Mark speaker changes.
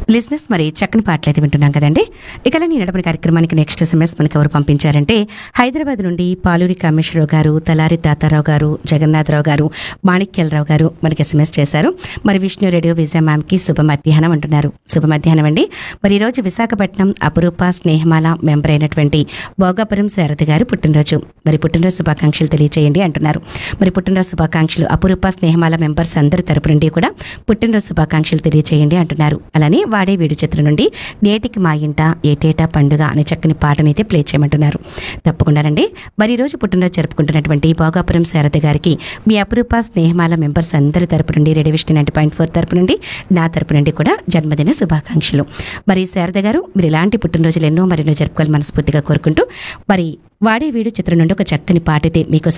Speaker 1: లిజినెస్ మరి చక్కని పాటలు అయితే వింటున్నాం కదండి ఇక నేను నడపని కార్యక్రమానికి నెక్స్ట్ ఎస్ఎంఎస్ మనకి ఎవరు పంపించారంటే హైదరాబాద్ నుండి పాలూరి కామేశ్వరరావు గారు తలారి తాతారావు గారు జగన్నాథరావు గారు మాణిక్యాలరావు గారు మనకి ఎస్ఎంఎస్ చేశారు మరి విష్ణు రేడియో విజయ మ్యామ్కి శుభ మధ్యాహ్నం అంటున్నారు శుభ మధ్యాహ్నం అండి మరి ఈరోజు విశాఖపట్నం అపురూప స్నేహమాల మెంబర్ అయినటువంటి భోగాపురం శారద గారు పుట్టినరోజు మరి పుట్టినరోజు శుభాకాంక్షలు తెలియజేయండి అంటున్నారు మరి పుట్టినరోజు శుభాకాంక్షలు అపురూప స్నేహమాల మెంబర్స్ అందరి తరపు నుండి కూడా పుట్టినరోజు శుభాకాంక్షలు తెలియజేయండి అంటున్నారు అలానే వాడే వీడు చిత్రం నుండి నేటికి మా ఇంట ఏటేటా పండుగ అనే చక్కని పాటని అయితే ప్లే చేయమంటున్నారు తప్పకుండానండి మరి ఈ రోజు పుట్టినరోజు జరుపుకుంటున్నటువంటి భోగాపురం శారద గారికి మీ అపురూప స్నేహమాల మెంబర్స్ అందరి తరపు నుండి ready Vishnu ninety point four తరపు నుండి నా తరపు నుండి కూడా జన్మదిన శుభాకాంక్షలు మరి శారద గారు మీరు ఇలాంటి పుట్టినరోజులు ఎన్నో మరెన్నో జరుపుకోవాలి మనస్ఫూర్తిగా కోరుకుంటూ మరి వాడే వీడు చిత్రం నుండి ఒక చక్కని పాట అయితే మీకు